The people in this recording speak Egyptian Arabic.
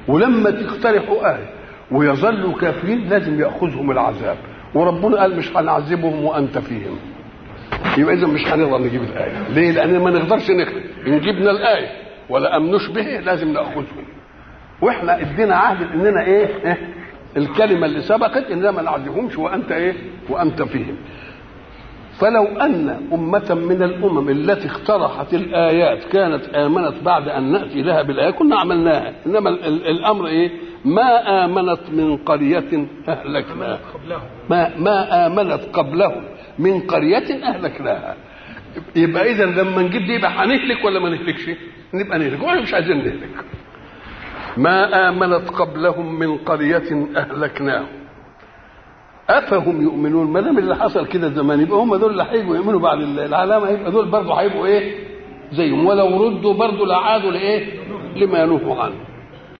ولما تقترحوا آية ويظلوا كافرين لازم يأخذهم العذاب وربنا قال مش هنعذبهم وأنت فيهم يبقى إذا مش هنقدر نجيب الآية ليه؟ لأن ما نقدرش نخلق إن جبنا الآية ولا أمنوش به لازم نأخذهم واحنا ادينا عهد اننا ايه, إيه؟ الكلمه اللي سبقت اننا ما نعذبهمش وانت ايه وانت فيهم فلو ان امه من الامم التي اقترحت الايات كانت امنت بعد ان ناتي لها بالايه كنا عملناها انما ال- ال- الامر ايه ما امنت من قريه اهلكناها ما ما امنت قبلهم من قريه اهلكناها يبقى اذا لما نجيب دي يبقى هنهلك ولا ما نهلكش؟ نبقى نهلك واحنا مش عايزين نهلك ما آمنت قبلهم من قرية أهلكناهم أفهم يؤمنون ما دام اللي حصل كده زمان يبقى هم دول اللي هيجوا يؤمنوا بعد العلامة يبقى دول برضه هيبقوا إيه؟ زيهم ولو ردوا برضه لعادوا لإيه؟ لما نهوا عنه